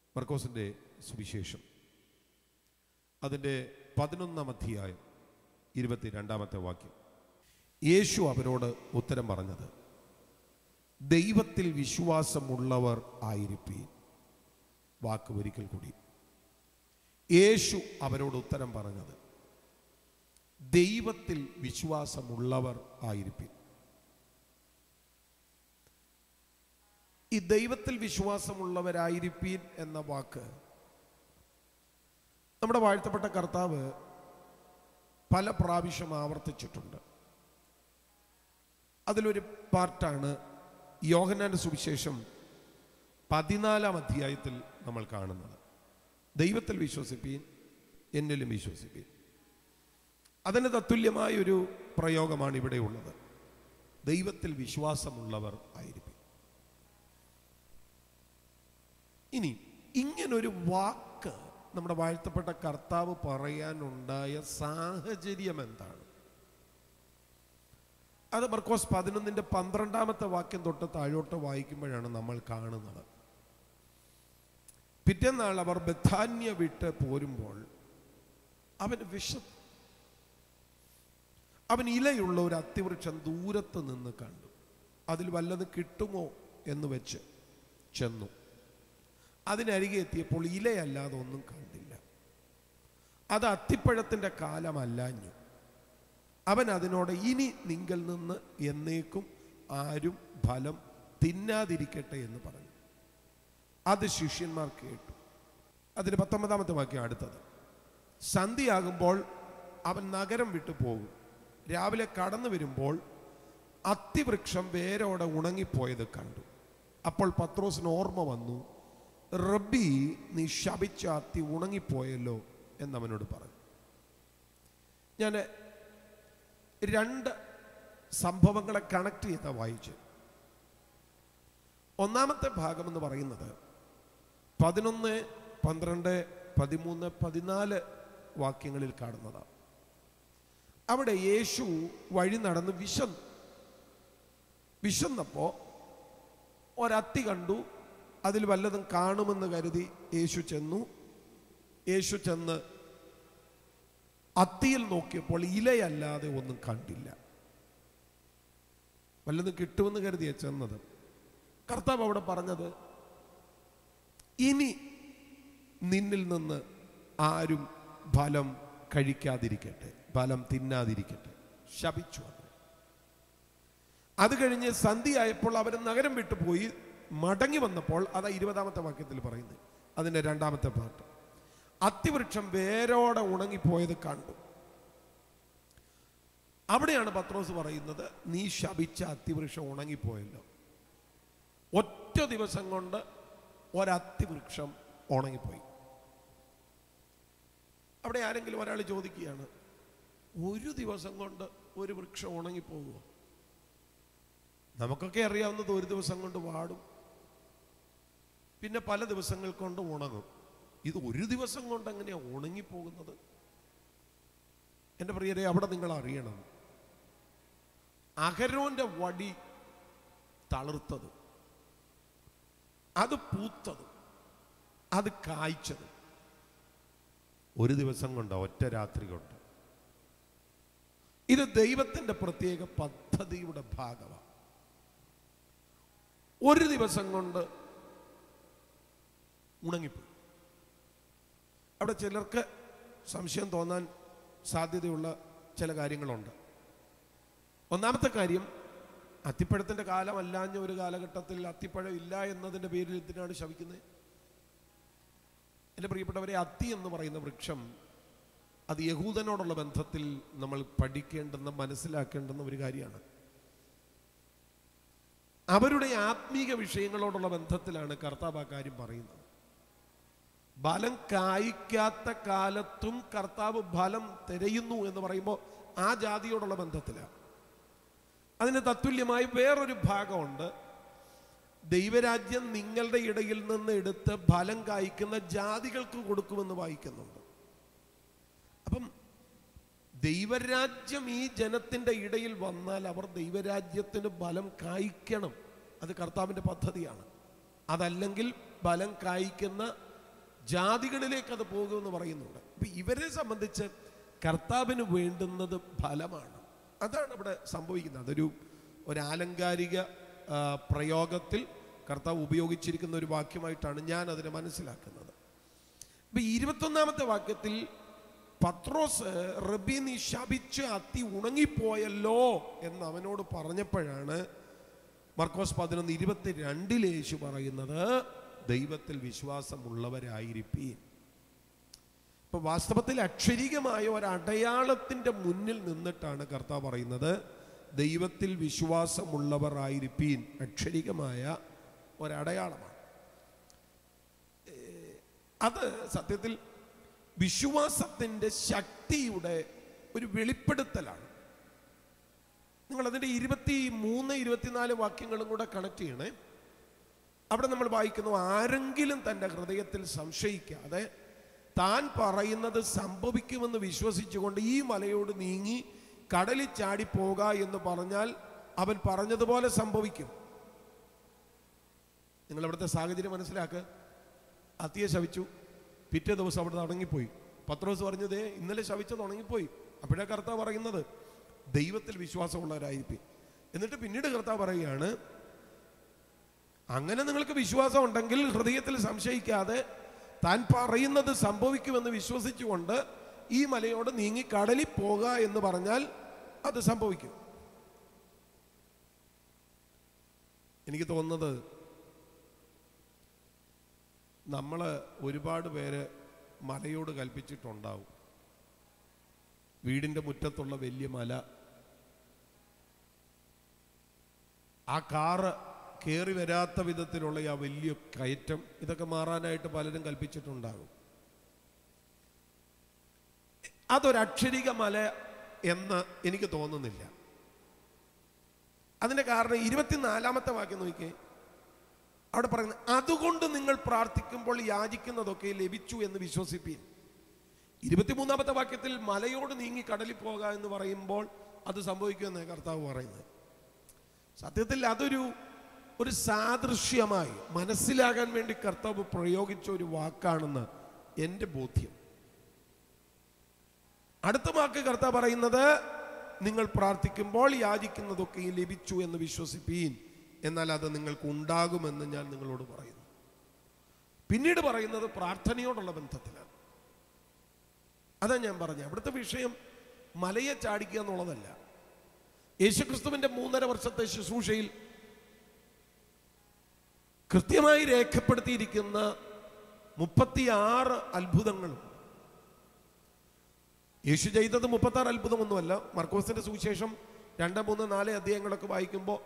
മർക്കോസിൻ്റെ സുവിശേഷം അതിൻ്റെ പതിനൊന്നാം അധ്യായം ഇരുപത്തിരണ്ടാമത്തെ വാക്യം യേശു അവരോട് ഉത്തരം പറഞ്ഞത് ദൈവത്തിൽ വിശ്വാസമുള്ളവർ ആയിരിപ്പീൻ വാക്ക് ഒരിക്കൽ കൂടി യേശു അവരോട് ഉത്തരം പറഞ്ഞത് ദൈവത്തിൽ വിശ്വാസമുള്ളവർ ആയിരിപ്പീൻ ഈ ദൈവത്തിൽ വിശ്വാസമുള്ളവരായിരിപ്പീൻ എന്ന വാക്ക് നമ്മുടെ വാഴ്ത്തപ്പെട്ട കർത്താവ് പല പ്രാവശ്യം ആവർത്തിച്ചിട്ടുണ്ട് അതിലൊരു പാർട്ടാണ് യോഹന്നാന്റെ സുവിശേഷം പതിനാലാം അധ്യായത്തിൽ നമ്മൾ കാണുന്നത് ദൈവത്തിൽ വിശ്വസിപ്പീൻ എന്നിലും വിശ്വസിപ്പീൻ അതിന് തത്തുല്യമായ ഒരു പ്രയോഗമാണ് ഇവിടെ ഉള്ളത് ദൈവത്തിൽ വിശ്വാസമുള്ളവർ ആയിരിക്കും ഇനി ഇങ്ങനൊരു വാക്ക് നമ്മുടെ വാഴ്ത്തപ്പെട്ട കർത്താവ് പറയാനുണ്ടായ സാഹചര്യം എന്താണ് അത് മർക്കോസ് പതിനൊന്നിന്റെ പന്ത്രണ്ടാമത്തെ വാക്യം തൊട്ട് താഴോട്ട് വായിക്കുമ്പോഴാണ് നമ്മൾ കാണുന്നത് പിറ്റേന്നാൾ അവർ ബഥാന്യ വിട്ട് പോരുമ്പോൾ അവൻ വിശ അവൻ ഇലയുള്ള ഒരു അത്തിവൃക്ഷം ദൂരത്ത് നിന്ന് കണ്ടു അതിൽ വല്ലത് കിട്ടുമോ എന്ന് വെച്ച് ചെന്നു അതിനരികെ എത്തിയപ്പോൾ ഇലയല്ലാതെ ഒന്നും കണ്ടില്ല അത് അത്തിപ്പഴത്തിൻ്റെ കാലമല്ലാഞ്ഞു അവൻ അതിനോട് ഇനി നിങ്കൽ നിന്ന് എന്നേക്കും ആരും ഫലം തിന്നാതിരിക്കട്ടെ എന്ന് പറഞ്ഞു അത് ശിഷ്യന്മാർ കേട്ടു അതിന് പത്തൊമ്പതാമത്തെ വാക്യം അടുത്തത് സന്ധ്യയാകുമ്പോൾ അവൻ നഗരം വിട്ടു പോകും രാവിലെ കടന്നു വരുമ്പോൾ അത്തിവൃക്ഷം വേരോടെ ഉണങ്ങിപ്പോയത് കണ്ടു അപ്പോൾ പത്രോസിന് ഓർമ്മ വന്നു റബ്ബി നീ ശപിച്ച അത്തി ഉണങ്ങിപ്പോയല്ലോ എന്നവനോട് പറഞ്ഞു ഞാൻ രണ്ട് സംഭവങ്ങളെ കണക്ട് ചെയ്ത വായിച്ചു ഒന്നാമത്തെ ഭാഗം എന്ന് പറയുന്നത് പതിനൊന്ന് പന്ത്രണ്ട് പതിമൂന്ന് പതിനാല് വാക്യങ്ങളിൽ കാണുന്നതാണ് അവിടെ യേശു വഴി നടന്ന് വിശന്നു വിശന്നപ്പോ ഒരത്തി കണ്ടു അതിൽ വല്ലതും കാണുമെന്ന് കരുതി യേശു ചെന്നു യേശു ചെന്ന് അത്തിയിൽ നോക്കിയപ്പോൾ ഇലയല്ലാതെ ഒന്നും കണ്ടില്ല വല്ലതും കിട്ടുമെന്ന് കരുതിയ ചെന്നത് കർത്താവ് അവിടെ പറഞ്ഞത് ഇനി നിന്നിൽ നിന്ന് ആരും ഫലം കഴിക്കാതിരിക്കട്ടെ ഫലം തിന്നാതിരിക്കട്ടെ ശപിച്ചു അത് അത് കഴിഞ്ഞ് സന്ധ്യയായപ്പോൾ അവർ നഗരം വിട്ടുപോയി മടങ്ങി വന്നപ്പോൾ അതാ ഇരുപതാമത്തെ വാക്യത്തിൽ പറയുന്നത് അതിൻ്റെ രണ്ടാമത്തെ പാട്ട് അത്തിവൃക്ഷം വേരോടെ ഉണങ്ങിപ്പോയത് കണ്ടു അവിടെയാണ് പത്രോസ് പറയുന്നത് നീ ശപിച്ച അത്തിവൃക്ഷം ഉണങ്ങിപ്പോയല്ലോ ഒറ്റ ദിവസം കൊണ്ട് ഒരത്തിവൃക്ഷം ഉണങ്ങിപ്പോയി അവിടെ ആരെങ്കിലും ഒരാൾ ചോദിക്കുകയാണ് ഒരു ദിവസം കൊണ്ട് ഒരു വൃക്ഷം ഉണങ്ങിപ്പോകുമോ നമുക്കൊക്കെ അറിയാവുന്നത് ഒരു ദിവസം കൊണ്ട് വാടും പിന്നെ പല ദിവസങ്ങൾ കൊണ്ട് ഉണങ്ങും ഇത് ഒരു ദിവസം കൊണ്ട് എങ്ങനെയാ ഉണങ്ങിപ്പോകുന്നത് എൻ്റെ പ്രിയരെ അവിടെ നിങ്ങൾ അറിയണം അഹരോന്റെ വടി തളിർത്തത് അത് പൂത്തത് അത് കായ്ച്ചത് ഒരു ദിവസം കൊണ്ട് ഒറ്റ രാത്രി കൊണ്ട് ഇത് ദൈവത്തിന്റെ പ്രത്യേക പദ്ധതിയുടെ ഭാഗമാണ് ഒരു ദിവസം കൊണ്ട് ഉണങ്ങിപ്പോയി അവിടെ ചിലർക്ക് സംശയം തോന്നാൻ സാധ്യതയുള്ള ചില കാര്യങ്ങളുണ്ട് ഒന്നാമത്തെ കാര്യം അത്തിപ്പഴത്തിൻ്റെ കാലമല്ലാഞ്ഞ ഒരു കാലഘട്ടത്തിൽ അത്തിപ്പഴം ഇല്ല എന്നതിൻ്റെ പേരിൽ എന്തിനാണ് ശവിക്കുന്നത് എൻ്റെ പ്രിയപ്പെട്ടവരെ അത്തി എന്ന് പറയുന്ന വൃക്ഷം അത് യഹൂദനോടുള്ള ബന്ധത്തിൽ നമ്മൾ പഠിക്കേണ്ടുന്ന മനസ്സിലാക്കേണ്ടുന്ന ഒരു കാര്യമാണ് അവരുടെ ആത്മീക വിഷയങ്ങളോടുള്ള ബന്ധത്തിലാണ് കർത്താവ് ആ കാര്യം പറയുന്നത് ഫലം കായ്ക്കാത്ത കാലത്തും കർത്താവ് ഫലം തിരയുന്നു എന്ന് പറയുമ്പോൾ ആ ജാതിയോടുള്ള ബന്ധത്തിലാണ് അതിന് തത്തുല്യമായി വേറൊരു ഭാഗമുണ്ട് ദൈവരാജ്യം നിങ്ങളുടെ ഇടയിൽ നിന്ന് എടുത്ത് ഫലം കായ്ക്കുന്ന ജാതികൾക്ക് കൊടുക്കുമെന്ന് വായിക്കുന്നുണ്ട് അപ്പം ദൈവരാജ്യം ഈ ജനത്തിന്റെ ഇടയിൽ വന്നാൽ അവർ ദൈവരാജ്യത്തിന് ബലം കായ്ക്കണം അത് കർത്താവിന്റെ പദ്ധതിയാണ് അതല്ലെങ്കിൽ ബലം കായ്ക്കുന്ന ജാതികളിലേക്ക് അത് പോകുമെന്ന് പറയുന്നുണ്ട് അപ്പൊ ഇവരെ സംബന്ധിച്ച് കർത്താവിന് വേണ്ടുന്നത് ഫലമാണ് അതാണ് ഇവിടെ സംഭവിക്കുന്നത് അതൊരു ഒരു ആലങ്കാരിക ആ, പ്രയോഗത്തിൽ കർത്താവ് ഉപയോഗിച്ചിരിക്കുന്ന ഒരു വാക്യമായിട്ടാണ് ഞാൻ അതിനെ മനസ്സിലാക്കുന്നത് ഇപ്പൊ ഇരുപത്തൊന്നാമത്തെ വാക്യത്തിൽ പത്രോസ് റബി നീ ശപിച്ച് അത്തി ഉണങ്ങിപ്പോയല്ലോ എന്ന് അവനോട് പറഞ്ഞപ്പോഴാണ് മർക്കോസ് പതിനൊന്ന് ഇരുപത്തിരണ്ടിൽ യേശു പറയുന്നത് ദൈവത്തിൽ വിശ്വാസമുള്ളവരായിരിപ്പീൻ ഇപ്പൊ വാസ്തവത്തിൽ അക്ഷരികമായ ഒരു അടയാളത്തിന്റെ മുന്നിൽ നിന്നിട്ടാണ് കർത്താവ് പറയുന്നത് ദൈവത്തിൽ വിശ്വാസമുള്ളവർ ആയിരിപ്പീൻ അക്ഷരികമായ ഒരടയാളമാണ് ഏ, അത് സത്യത്തിൽ വിശ്വാസത്തിന്റെ ശക്തിയുടെ ഒരു വെളിപ്പെടുത്തലാണ് നിങ്ങൾ അതിന്റെ ഇരുപത്തി മൂന്ന് ഇരുപത്തിനാല് വാക്യങ്ങളും കൂടെ കണക്ട് ചെയ്യണേ അവിടെ നമ്മൾ വായിക്കുന്നു ആരെങ്കിലും തൻ്റെ ഹൃദയത്തിൽ സംശയിക്കാതെ താൻ പറയുന്നത് സംഭവിക്കുമെന്ന് വിശ്വസിച്ചുകൊണ്ട് ഈ മലയോട് നീങ്ങി കടലിൽ ചാടി പോക എന്ന് പറഞ്ഞാൽ അവൻ പറഞ്ഞതുപോലെ സംഭവിക്കും നിങ്ങൾ അവിടുത്തെ സാഹചര്യം മനസ്സിലാക്കുക അത്തിയെ ശവിച്ചു പിറ്റേ ദിവസം അവിടെ ഉണങ്ങിപ്പോയി പത്രോസ് പറഞ്ഞത് ഇന്നലെ ശവിച്ചത് ഉണങ്ങിപ്പോയി അപ്പോഴേ കർത്താവ് പറയുന്നത് ദൈവത്തിൽ വിശ്വാസമുള്ളവരായിരിക്കും എന്നിട്ട് പിന്നീട് കർത്താവ് പറയുകയാണ് അങ്ങനെ നിങ്ങൾക്ക് വിശ്വാസം ഉണ്ടെങ്കിൽ ഹൃദയത്തിൽ സംശയിക്കാതെ താൻ പറയുന്നത് സംഭവിക്കുമെന്ന് വിശ്വസിച്ചുകൊണ്ട് ഈ മലയോട് നീങ്ങി കടലിൽ പോക എന്ന് പറഞ്ഞാൽ അത് സംഭവിക്കും എനിക്ക് തോന്നുന്നത് നമ്മൾ ഒരുപാട് പേര് മലയോട് കൽപ്പിച്ചിട്ടുണ്ടാവും വീടിൻ്റെ മുറ്റത്തുള്ള വലിയ മല ആ കാറ് കയറി വരാത്ത വിധത്തിലുള്ള ആ വലിയ കയറ്റം ഇതൊക്കെ മാറാനായിട്ട് പലരും കൽപ്പിച്ചിട്ടുണ്ടാകും അതൊരക്ഷരിക മല എന്ന് എനിക്ക് തോന്നുന്നില്ല അതിന്റെ കാരണം ഇരുപത്തിനാലാമത്തെ വാക്യം നോക്കിയേ അവിടെ പറയുന്നത് അതുകൊണ്ട് നിങ്ങൾ പ്രാർത്ഥിക്കുമ്പോൾ യാചിക്കുന്നതൊക്കെ ലഭിച്ചു എന്ന് വിശ്വസിപ്പീൻ ഇരുപത്തിമൂന്നാമത്തെ വാക്യത്തിൽ മലയോട് നീങ്ങി കടലിൽ പോക എന്ന് പറയുമ്പോൾ അത് സംഭവിക്കുമെന്ന് കർത്താവ് പറയുന്നത് സത്യത്തിൽ അതൊരു ഒരു സാദൃശ്യമായി മനസ്സിലാകാൻ വേണ്ടി കർത്താവ് പ്രയോഗിച്ച ഒരു വാക്കാണെന്ന് എൻ്റെ ബോധ്യം അടുത്ത വാക്ക് കർത്താവ് പറയുന്നത് നിങ്ങൾ പ്രാർത്ഥിക്കുമ്പോൾ യാചിക്കുന്നതൊക്കെ ലഭിച്ചു എന്ന് വിശ്വസിപ്പീൻ എന്നാൽ അത് നിങ്ങൾക്ക് ഉണ്ടാകുമെന്ന് ഞാൻ നിങ്ങളോട് പറയുന്നു പിന്നീട് പറയുന്നത് പ്രാർത്ഥനയോടുള്ള ബന്ധത്തിലാണ് അതാ ഞാൻ പറഞ്ഞത് അവിടുത്തെ വിഷയം മലയെ ചാടിക്കുക എന്നുള്ളതല്ല യേശുക്രിസ്തുവിന്റെ മൂന്നര വർഷത്തെ ശുശ്രൂഷയിൽ കൃത്യമായി രേഖപ്പെടുത്തിയിരിക്കുന്ന മുപ്പത്തിയാറ് അത്ഭുതങ്ങളും യേശു ചെയ്തത് മുപ്പത്തി ആറ് അത്ഭുതമൊന്നുമല്ല മർക്കോസിന്റെ സുവിശേഷം രണ്ട് മൂന്ന് നാല് അധ്യായങ്ങളൊക്കെ വായിക്കുമ്പോൾ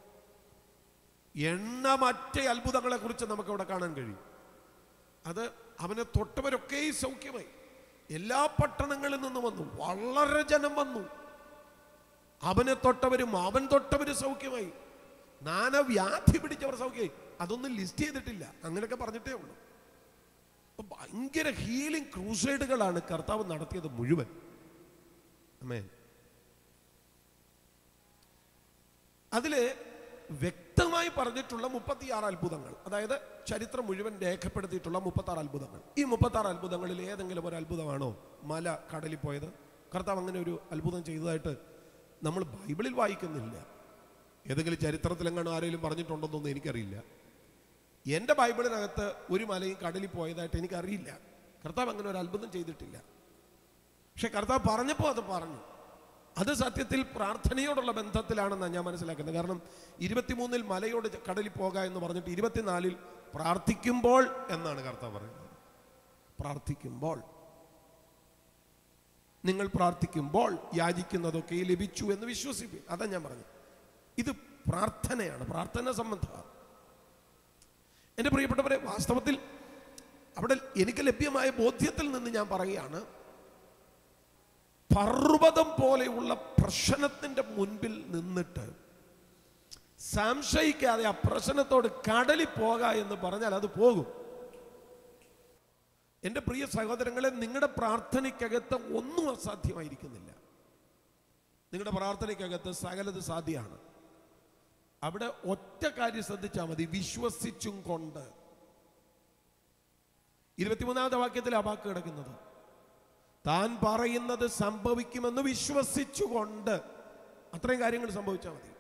എണ്ണമറ്റ അത്ഭുതങ്ങളെ കുറിച്ച് നമുക്ക് അവിടെ കാണാൻ കഴിയും അത് അവനെ തൊട്ടവരൊക്കെ സൗഖ്യമായി എല്ലാ പട്ടണങ്ങളിൽ നിന്നും വന്നു വളരെ ജനം വന്നു അവനെ തൊട്ടവരും അവൻ തൊട്ടവരും സൗഖ്യമായി നാനവ്യാധി പിടിച്ചവർ സൗഖ്യമായി അതൊന്നും ലിസ്റ്റ് ചെയ്തിട്ടില്ല അങ്ങനെയൊക്കെ പറഞ്ഞിട്ടേ ഉള്ളൂ അപ്പൊ ഭയങ്കര ഹീലിംഗ് ക്രൂസൈഡുകളാണ് കർത്താവ് നടത്തിയത് മുഴുവൻ അമേൻ അതില് വ്യക്തമായി പറഞ്ഞിട്ടുള്ള മുപ്പത്തിയാറ് അത്ഭുതങ്ങൾ അതായത് ചരിത്രം മുഴുവൻ രേഖപ്പെടുത്തിയിട്ടുള്ള മുപ്പത്താറ് അത്ഭുതങ്ങൾ ഈ മുപ്പത്താറ് അത്ഭുതങ്ങളിൽ ഏതെങ്കിലും ഒരു അത്ഭുതമാണോ മല കടലിൽ പോയത് കർത്താവ് അങ്ങനെ ഒരു അത്ഭുതം ചെയ്തതായിട്ട് നമ്മൾ ബൈബിളിൽ വായിക്കുന്നില്ല ഏതെങ്കിലും ചരിത്രത്തിലെങ്ങാനും ആരെങ്കിലും പറഞ്ഞിട്ടുണ്ടെന്നൊന്നും എനിക്കറിയില്ല എൻ്റെ ബൈബിളിനകത്ത് ഒരു മലയും കടലിൽ പോയതായിട്ട് എനിക്കറിയില്ല കർത്താവ് അങ്ങനെ ഒരു അത്ഭുതം ചെയ്തിട്ടില്ല പക്ഷെ കർത്താവ് പറഞ്ഞപ്പോൾ അത് പറഞ്ഞു അത് സത്യത്തിൽ പ്രാർത്ഥനയോടുള്ള ബന്ധത്തിലാണെന്നാണ് ഞാൻ മനസ്സിലാക്കുന്നത് കാരണം ഇരുപത്തിമൂന്നിൽ മലയോട് കടലിൽ പോക എന്ന് പറഞ്ഞിട്ട് ഇരുപത്തിനാലിൽ പ്രാർത്ഥിക്കുമ്പോൾ എന്നാണ് കർത്താവ് പറയുന്നത് പ്രാർത്ഥിക്കുമ്പോൾ നിങ്ങൾ പ്രാർത്ഥിക്കുമ്പോൾ യാചിക്കുന്നതൊക്കെ ലഭിച്ചു എന്ന് വിശ്വസിക്കും അതാ ഞാൻ പറഞ്ഞത് ഇത് പ്രാർത്ഥനയാണ് പ്രാർത്ഥന സംബന്ധമാണ് എൻ്റെ പ്രിയപ്പെട്ടവരെ വാസ്തവത്തിൽ അവിടെ എനിക്ക് ലഭ്യമായ ബോധ്യത്തിൽ നിന്ന് ഞാൻ പറയുകയാണ് പർവ്വതം പോലെയുള്ള പ്രശ്നത്തിന്റെ മുൻപിൽ നിന്നിട്ട് സംശയിക്കാതെ ആ പ്രശ്നത്തോട് കടലിൽ പോക എന്ന് പറഞ്ഞാൽ അത് പോകും എൻ്റെ പ്രിയ സഹോദരങ്ങളെ നിങ്ങളുടെ പ്രാർത്ഥനയ്ക്കകത്ത് ഒന്നും അസാധ്യമായിരിക്കുന്നില്ല നിങ്ങളുടെ പ്രാർത്ഥനയ്ക്കകത്ത് സകലത് സാധ്യമാണ് അവിടെ ഒറ്റ കാര്യം ശ്രദ്ധിച്ചാൽ മതി വിശ്വസിച്ചും കൊണ്ട് ഇരുപത്തിമൂന്നാമത്തെ വാക്യത്തിൽ ആ വാക്ക് കിടക്കുന്നത് താൻ പറയുന്നത് സംഭവിക്കുമെന്ന് വിശ്വസിച്ചുകൊണ്ട് അത്രയും കാര്യങ്ങൾ സംഭവിച്ചാൽ മതി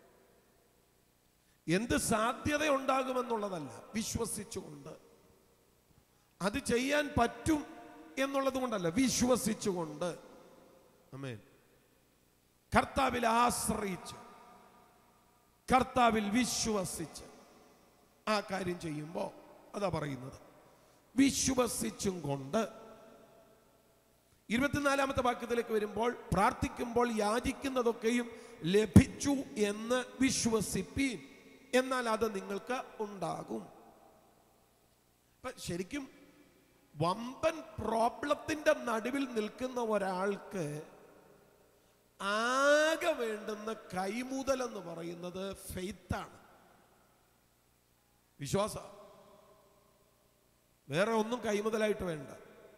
എന്ത് സാധ്യത ഉണ്ടാകുമെന്നുള്ളതല്ല വിശ്വസിച്ചുകൊണ്ട് അത് ചെയ്യാൻ പറ്റും എന്നുള്ളത് കൊണ്ടല്ല വിശ്വസിച്ചുകൊണ്ട് അമേൻ കർത്താവിൽ ആശ്രയിച്ച് കർത്താവിൽ വിശ്വസിച്ച് ആ കാര്യം ചെയ്യുമ്പോൾ അതാ പറയുന്നത് വിശ്വസിച്ചും കൊണ്ട് ഇരുപത്തിനാലാമത്തെ വാക്യത്തിലേക്ക് വരുമ്പോൾ പ്രാർത്ഥിക്കുമ്പോൾ യാചിക്കുന്നതൊക്കെയും ലഭിച്ചു എന്ന് വിശ്വസിപ്പീൻ എന്നാൽ അത് നിങ്ങൾക്ക് ഉണ്ടാകും ഇപ്പൊ ശരിക്കും വമ്പൻ പ്രോബ്ലത്തിന്റെ നടുവിൽ നിൽക്കുന്ന ഒരാൾക്ക് ആകെ വേണ്ടുന്ന കൈമുതൽ എന്ന് പറയുന്നത് ഫെയ്ത്താണ് വിശ്വാസ വേറെ ഒന്നും കൈമുതലായിട്ട് വേണ്ട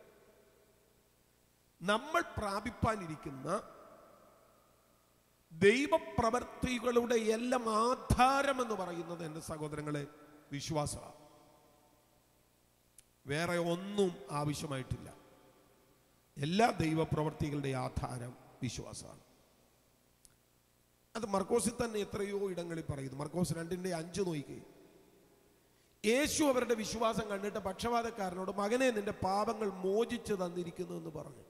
നമ്മൾ പ്രാപിപ്പാനിരിക്കുന്ന ദൈവപ്രവർത്തികളുടെ എല്ലാം ആധാരം എന്ന് പറയുന്നത് എൻ്റെ സഹോദരങ്ങളെ വിശ്വാസമാണ് വേറെ ഒന്നും ആവശ്യമായിട്ടില്ല എല്ലാ ദൈവപ്രവർത്തികളുടെ ആധാരം വിശ്വാസമാണ് അത് മർക്കോസിൽ തന്നെ എത്രയോ ഇടങ്ങളിൽ പറയുന്നു മർക്കോസ് രണ്ടിന്റെ അഞ്ച് നോക്കി യേശു അവരുടെ വിശ്വാസം കണ്ടിട്ട് പക്ഷപാതക്കാരനോട് മകനെ നിന്റെ പാപങ്ങൾ മോചിച്ചു തന്നിരിക്കുന്നു എന്ന് പറഞ്ഞു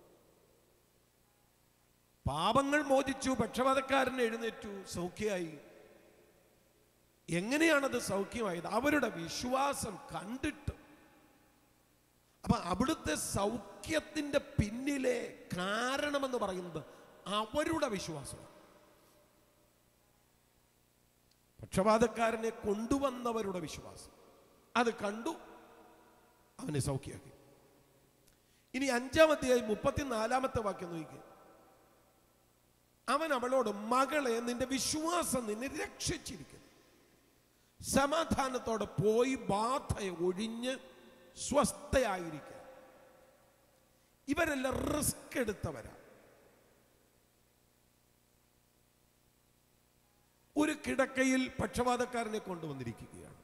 പാപങ്ങൾ മോചിച്ചു പക്ഷപാതക്കാരൻ എഴുന്നേറ്റു സൗഖ്യമായി എങ്ങനെയാണത് സൗഖ്യമായത് അവരുടെ വിശ്വാസം കണ്ടിട്ട് അപ്പൊ അവിടുത്തെ സൗഖ്യത്തിന്റെ പിന്നിലെ കാരണമെന്ന് പറയുന്നത് അവരുടെ വിശ്വാസമാണ് പക്ഷപാതക്കാരനെ കൊണ്ടുവന്നവരുടെ വിശ്വാസം അത് കണ്ടു അവനെ സൗഖ്യമാക്കി ഇനി അഞ്ചാമത്തെയായി മുപ്പത്തിനാലാമത്തെ വാക്യം നോക്കി അവൻ അവളോട് മകളെ നിന്റെ വിശ്വാസം നിന്നെ രക്ഷിച്ചിരിക്കുന്നു സമാധാനത്തോടെ പോയി ബാധയെ ഒഴിഞ്ഞ് സ്വസ്ഥയായിരിക്കുക ഇവരെല്ലാം റിസ്ക് എടുത്തവരാ ഒരു കിടക്കയിൽ പക്ഷപാതക്കാരനെ കൊണ്ടുവന്നിരിക്കുകയാണ്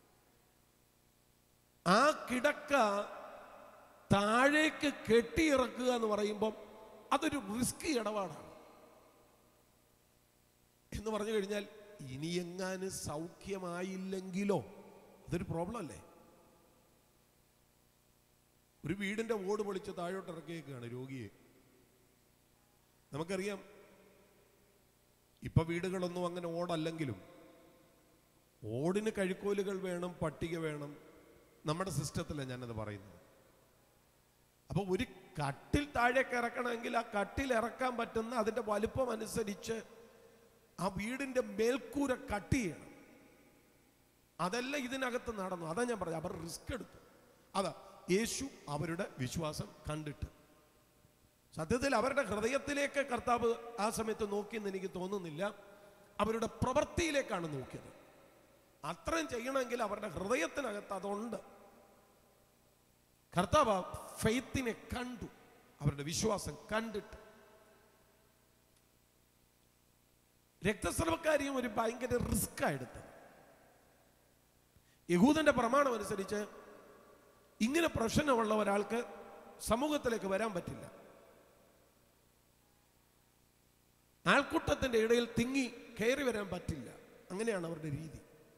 ആ കിടക്ക താഴേക്ക് കെട്ടിയിറക്കുക എന്ന് പറയുമ്പം അതൊരു റിസ്കി ഇടപാടാണ് എന്ന് പറഞ്ഞു കഴിഞ്ഞാൽ ഇനി എങ്ങാനും സൗഖ്യമായില്ലെങ്കിലോ അതൊരു പ്രോബ്ലം അല്ലേ ഒരു വീടിന്റെ ഓട് പൊളിച്ച് താഴോട്ട് ഇറക്കിയേക്കാണ് രോഗിയെ നമുക്കറിയാം ഇപ്പൊ വീടുകളൊന്നും അങ്ങനെ ഓടല്ലെങ്കിലും ഓടിന് കഴുക്കോലുകൾ വേണം പട്ടിക വേണം നമ്മുടെ സിസ്റ്റത്തിലാണ് ഞാനത് പറയുന്നത് അപ്പൊ ഒരു കട്ടിൽ താഴേക്ക് ഇറക്കണമെങ്കിൽ ആ കട്ടിൽ ഇറക്കാൻ പറ്റുന്ന അതിന്റെ വലുപ്പം അനുസരിച്ച് ആ വീടിന്റെ മേൽക്കൂര കട്ട് ചെയ്യണം അതെല്ലാം ഇതിനകത്ത് നടന്നു അതാ ഞാൻ പറഞ്ഞു അവർ റിസ്ക് എടുത്തു അതാ യേശു അവരുടെ വിശ്വാസം കണ്ടിട്ട് സത്യത്തിൽ അവരുടെ ഹൃദയത്തിലേക്ക് കർത്താവ് ആ സമയത്ത് നോക്കിയെന്ന് എനിക്ക് തോന്നുന്നില്ല അവരുടെ പ്രവൃത്തിയിലേക്കാണ് നോക്കിയത് അത്രയും ചെയ്യണമെങ്കിൽ അവരുടെ ഹൃദയത്തിനകത്ത് അതുണ്ട് കർത്താവ് ഫെയ്ത്തിനെ കണ്ടു അവരുടെ വിശ്വാസം കണ്ടിട്ട് രക്തസ്രവക്കാരിയും ഒരു ഭയങ്കര റിസ്ക് എടുത്തത് യഹൂദന്റെ പ്രമാണം അനുസരിച്ച് ഇങ്ങനെ പ്രശ്നമുള്ള ഒരാൾക്ക് സമൂഹത്തിലേക്ക് വരാൻ പറ്റില്ല ആൾക്കൂട്ടത്തിന്റെ ഇടയിൽ തിങ്ങി കയറി വരാൻ പറ്റില്ല അങ്ങനെയാണ് അവരുടെ രീതി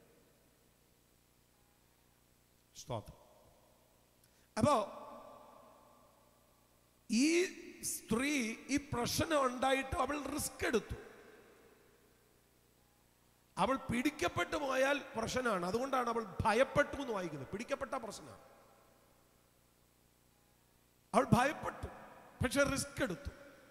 സ്തോത്രം അപ്പോ ഈ സ്ത്രീ ഈ പ്രശ്നം ഉണ്ടായിട്ട് അവൾ റിസ്ക് എടുത്തു അവൾ പിടിക്കപ്പെട്ടു പോയാൽ പ്രശ്നമാണ് അതുകൊണ്ടാണ് അവൾ ഭയപ്പെട്ടു എന്ന് വായിക്കുന്നത് പിടിക്കപ്പെട്ട പ്രശ്നമാണ് അവൾ ഭയപ്പെട്ടു പക്ഷെ റിസ്ക് എടുത്തു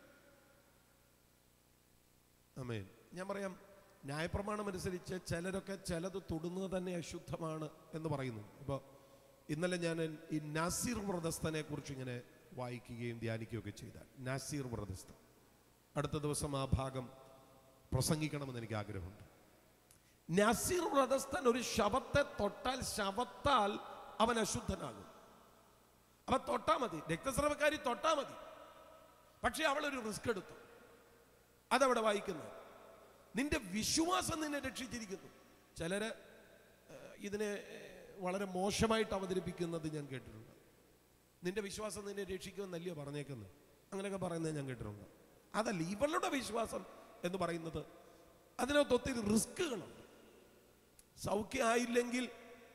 അമേൻ ഞാൻ പറയാം ന്യായപ്രമാണം അനുസരിച്ച് ചിലരൊക്കെ ചിലത് തൊടുന്നത് തന്നെ അശുദ്ധമാണ് എന്ന് പറയുന്നു ഇപ്പോൾ ഇന്നലെ ഞാൻ ഈ നാസീർ വ്രതസ്ഥനെ കുറിച്ച് ഇങ്ങനെ വായിക്കുകയും ധ്യാനിക്കുകയൊക്കെ ചെയ്താൽ നാസീർ വ്രതസ്ഥ അടുത്ത ദിവസം ആ ഭാഗം പ്രസംഗിക്കണമെന്ന് എനിക്ക് ആഗ്രഹമുണ്ട് നാസീർ വ്രതസ്ഥൻ ഒരു ശവത്തെ തൊട്ടാൽ ശവത്താൽ അവൻ അശുദ്ധനാകും അപ്പൊ തൊട്ടാ മതി രക്തസ്രവക്കാരി തൊട്ടാ മതി പക്ഷെ അവൾ ഒരു റിസ്ക് എടുത്തു അതവിടെ വായിക്കുന്നു നിന്റെ വിശ്വാസം നിന്നെ രക്ഷിച്ചിരിക്കുന്നു ചിലര് ഏഹ്, ഇതിനെ ഏഹ്, വളരെ മോശമായിട്ട് അവതരിപ്പിക്കുന്നത് ഞാൻ കേട്ടിട്ടുണ്ട് നിന്റെ വിശ്വാസം നിന്നെ രക്ഷിക്കുമെന്നല്ലയോ പറഞ്ഞേക്കുന്നത് അങ്ങനെയൊക്കെ പറയുന്നത് ഞാൻ കേട്ടിട്ടുണ്ട് അതല്ല ഇവളുടെ വിശ്വാസം എന്ന് പറയുന്നത് അതിനകത്ത് ഒത്തിരി റിസ്കുകളുണ്ട് സൗഖ്യമായില്ലെങ്കിൽ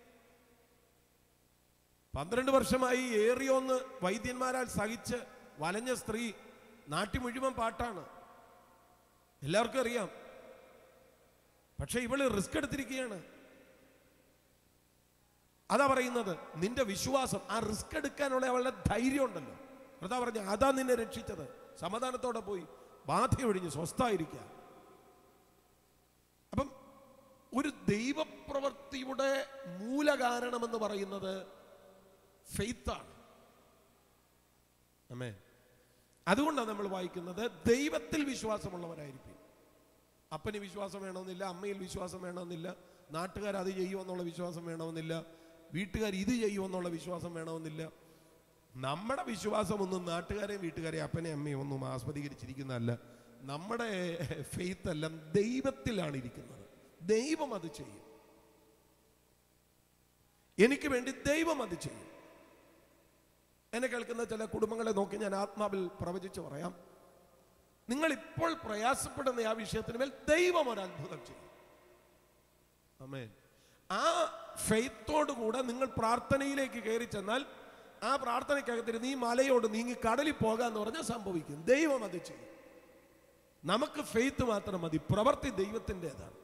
പന്ത്രണ്ട് വർഷമായി ഏറിയൊന്ന് വൈദ്യന്മാരാൽ സഹിച്ച് വലഞ്ഞ സ്ത്രീ നാട്ടി മുഴുവൻ പാട്ടാണ് എല്ലാവർക്കും അറിയാം പക്ഷെ ഇവള് റിസ്ക് എടുത്തിരിക്കുകയാണ് അതാ പറയുന്നത് നിന്റെ വിശ്വാസം ആ റിസ്ക് എടുക്കാനുള്ള അവളുടെ ധൈര്യം ഉണ്ടല്ലോ അതാ പറഞ്ഞ അതാ നിന്നെ രക്ഷിച്ചത് സമാധാനത്തോടെ പോയി ബാധ ഒഴിഞ്ഞ് സ്വസ്ഥായിരിക്കുക അപ്പം ഒരു ദൈവപ്രവൃത്തിയുടെ മൂലകാരണമെന്ന് പറയുന്നത് ഫെയ്ത്താണ് അമ്മേ അതുകൊണ്ടാണ് നമ്മൾ വായിക്കുന്നത് ദൈവത്തിൽ വിശ്വാസമുള്ളവരായിരിക്കും അപ്പന് വിശ്വാസം വേണമെന്നില്ല അമ്മയിൽ വിശ്വാസം വേണമെന്നില്ല നാട്ടുകാർ അത് ചെയ്യുമെന്നുള്ള വിശ്വാസം വേണമെന്നില്ല വീട്ടുകാർ ഇത് ചെയ്യുമെന്നുള്ള വിശ്വാസം വേണമെന്നില്ല നമ്മുടെ വിശ്വാസമൊന്നും നാട്ടുകാരെയും വീട്ടുകാരെയും അപ്പനെയും അമ്മയും ഒന്നും ആസ്വദികരിച്ചിരിക്കുന്നതല്ല നമ്മുടെ ഫെയ്ത്ത് എല്ലാം ദൈവത്തിലാണ് ഇരിക്കുന്നത് ദൈവം അത് ചെയ്യും എനിക്ക് വേണ്ടി ദൈവം അത് ചെയ്യും എന്നെ കേൾക്കുന്ന ചില കുടുംബങ്ങളെ നോക്കി ഞാൻ ആത്മാവിൽ പ്രവചിച്ച് പറയാം നിങ്ങൾ ഇപ്പോൾ പ്രയാസപ്പെടുന്ന ആ വിഷയത്തിന് മേൽ ദൈവം ഒരു അത്ഭുതം ചെയ്യും അമേൻ ആ ഫെയ്ത്തോടു കൂടെ നിങ്ങൾ പ്രാർത്ഥനയിലേക്ക് കയറി ചെന്നാൽ ആ പ്രാർത്ഥനയ്ക്കകത്തിരുന്ന് ഈ മലയോട് നീങ്ങി കടലിൽ പോകാന്ന് പറഞ്ഞാൽ സംഭവിക്കും ദൈവം അത് ചെയ്യും നമുക്ക് ഫെയ്ത്ത് മാത്രം മതി പ്രവൃത്തി ദൈവത്തിൻ്റെതാണ്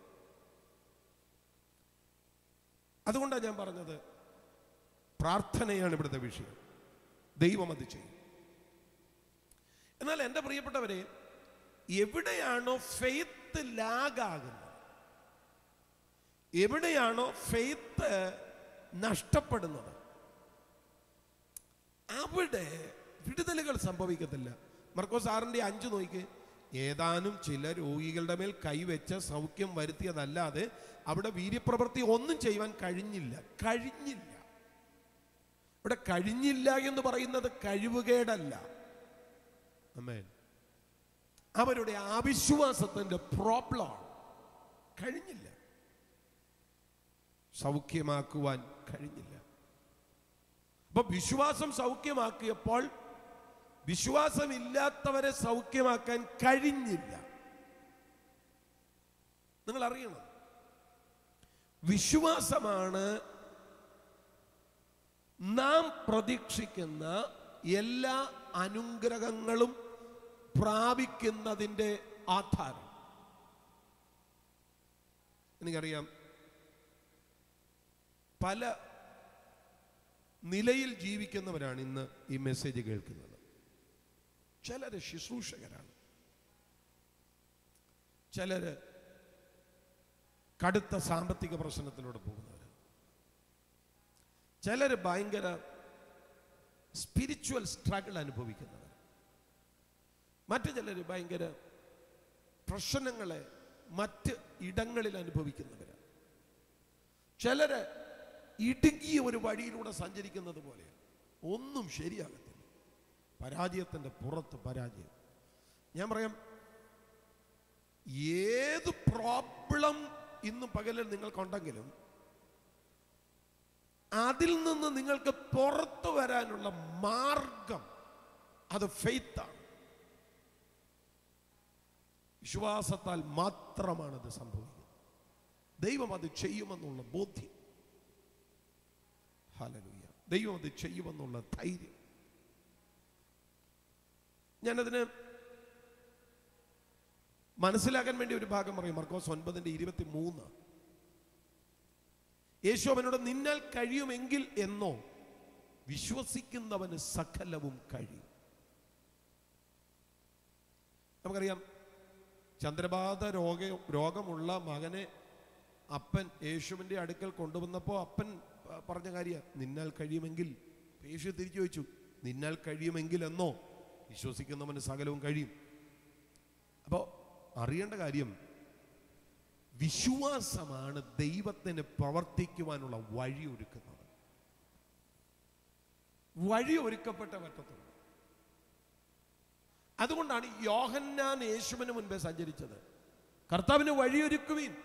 അതുകൊണ്ടാണ് ഞാൻ പറഞ്ഞത് പ്രാർത്ഥനയാണ് ഇവിടുത്തെ വിഷയം ദൈവം അത് ചെയ്യും എന്നാൽ എൻ്റെ പ്രിയപ്പെട്ടവരെ എവിടെയാണോ ഫെയ്ത്ത് ലാഗാകുന്നത് എവിടെയാണോ ഫെയ്ത്ത് നഷ്ടപ്പെടുന്നത് അവിടെ വിടുതലുകൾ സംഭവിക്കത്തില്ല മർക്കോസ് ആറിന്റെ അഞ്ച് നോക്കി ഏതാനും ചില രോഗികളുടെ മേൽ കൈവച്ച് സൗഖ്യം വരുത്തിയതല്ലാതെ അവിടെ വീര്യപ്രവൃത്തി ഒന്നും ചെയ്യുവാൻ കഴിഞ്ഞില്ല കഴിഞ്ഞില്ല ഇവിടെ കഴിഞ്ഞില്ല എന്ന് പറയുന്നത് കഴിവുകേടല്ല അമേൻ അവരുടെ അവിശ്വാസത്തിന്റെ പ്രോബ്ലം കഴിഞ്ഞില്ല സൗഖ്യമാക്കുവാൻ കഴിഞ്ഞില്ല അപ്പൊ വിശ്വാസം സൗഖ്യമാക്കിയപ്പോൾ വിശ്വാസമില്ലാത്തവരെ സൗഖ്യമാക്കാൻ കഴിഞ്ഞില്ല നിങ്ങൾ അറിയണം വിശ്വാസമാണ് നാം പ്രതീക്ഷിക്കുന്ന എല്ലാ അനുഗ്രഹങ്ങളും പ്രാപിക്കുന്നതിൻ്റെ ആധാരം എനിക്കറിയാം പല നിലയിൽ ജീവിക്കുന്നവരാണ് ഇന്ന് ഈ മെസ്സേജ് കേൾക്കുന്നത് ചിലര് ശുശ്രൂഷകരാണ് ചിലര് കടുത്ത സാമ്പത്തിക പ്രശ്നത്തിലൂടെ പോകുന്നവർ ചിലര് ഭയങ്കര സ്പിരിച്വൽ സ്ട്രഗിൾ അനുഭവിക്കുന്നവർ മറ്റു ചിലർ ഭയങ്കര പ്രശ്നങ്ങളെ മറ്റ് ഇടങ്ങളിൽ അനുഭവിക്കുന്നവർ ചിലര് ഇടുങ്ങിയ ഒരു വഴിയിലൂടെ സഞ്ചരിക്കുന്നത് പോലെ ഒന്നും ശരിയാകത്തില്ല പരാജയത്തിൻ്റെ പുറത്ത് പരാജയം ഞാൻ പറയാം ഏത് പ്രോബ്ലം ഇന്ന് പകലിൽ നിങ്ങൾക്കുണ്ടെങ്കിലും അതിൽ നിന്ന് നിങ്ങൾക്ക് പുറത്തു വരാനുള്ള മാർഗം അത് ഫെയ്ത്താണ് വിശ്വാസത്താൽ മാത്രമാണ് അത് സംഭവിക്കുന്നത് ദൈവം അത് ചെയ്യുമെന്നുള്ള ബോധ്യം ഹലലുയ്യ ദൈവം അത് ചെയ്യുമെന്നുള്ള ധൈര്യം ഞാനതിന് മനസ്സിലാക്കാൻ വേണ്ടി ഒരു ഭാഗം പറയും മർക്കോസ് ഒൻപതിന്റെ ഇരുപത്തി മൂന്ന് യേശു അവനോട് നിന്നാൽ കഴിയുമെങ്കിൽ എന്നോ വിശ്വസിക്കുന്നവന് സകലവും കഴിയും നമുക്കറിയാം ചന്ദ്രബാധ രോഗ രോഗമുള്ള മകനെ അപ്പൻ യേശുവിൻ്റെ അടുക്കൽ കൊണ്ടുവന്നപ്പോൾ അപ്പൻ പ- പറഞ്ഞ കാര്യ നിന്നാൽ കഴിയുമെങ്കിൽ അപ്പൊ യേശു തിരിച്ചു ചോദിച്ചു നിന്നാൽ കഴിയുമെങ്കിൽ എന്നോ വിശ്വസിക്കുന്നവന് സകലവും കഴിയും അപ്പോൾ അറിയേണ്ട കാര്യം വിശ്വാസമാണ് ദൈവത്തിന് പ്രവർത്തിക്കുവാനുള്ള വഴി ഒരുക്കുന്നത് വഴി ഒരുക്കപ്പെട്ട പറ്റത്തുള്ളൂ അതുകൊണ്ടാണ് യോഹന്നാൻ യേശുവിന് മുൻപേ സഞ്ചരിച്ചത് കർത്താവിന് വഴിയൊരുക്കുവീൻ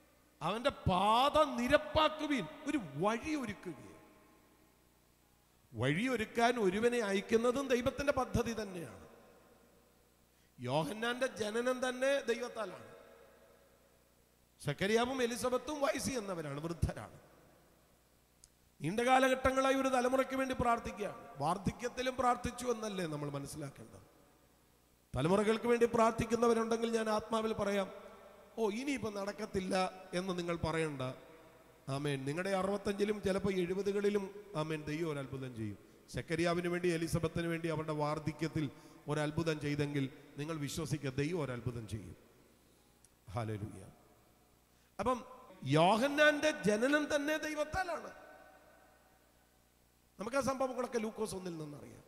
അവന്റെ പാത നിരപ്പാക്കുവീൻ ഒരു വഴി ഒരുക്കുകയും വഴിയൊരുക്കാൻ ഒരുവനെ അയക്കുന്നതും ദൈവത്തിന്റെ പദ്ധതി തന്നെയാണ് യോഹന്നാന്റെ ജനനം തന്നെ ദൈവത്താലാണ് സക്കരിയാവും എലിസബത്തും വയസ്സി എന്നവരാണ് വൃദ്ധരാണ് നീണ്ട കാലഘട്ടങ്ങളായി ഒരു തലമുറയ്ക്ക് വേണ്ടി പ്രാർത്ഥിക്കുകയാണ് വാർദ്ധക്യത്തിലും പ്രാർത്ഥിച്ചു എന്നല്ലേ നമ്മൾ മനസ്സിലാക്കേണ്ടത് തലമുറകൾക്ക് വേണ്ടി പ്രാർത്ഥിക്കുന്നവരുണ്ടെങ്കിൽ ഞാൻ ആത്മാവിൽ പറയാം ഓ ഇനിയിപ്പോൾ നടക്കത്തില്ല എന്ന് നിങ്ങൾ പറയണ്ട ആമേൻ നിങ്ങളുടെ അറുപത്തഞ്ചിലും ചിലപ്പോൾ എഴുപതുകളിലും ആമേൻ ദൈവം ഒരു അത്ഭുതം ചെയ്യും സെക്കരിയാവിന് വേണ്ടി എലിസബത്തിന് വേണ്ടി അവരുടെ വാർദ്ധക്യത്തിൽ ഒരു അത്ഭുതം ചെയ്തെങ്കിൽ നിങ്ങൾ വിശ്വസിക്കുക ദൈവം ഒരു അത്ഭുതം ചെയ്യും ഹാലലുയ്യ അപ്പം യോഹന്നാന്റെ ജനനം തന്നെ ദൈവത്താലാണ് നമുക്ക് ആ സംഭവങ്ങളൊക്കെ ലൂക്കോസ് ഒന്നിൽ നിന്നറിയാം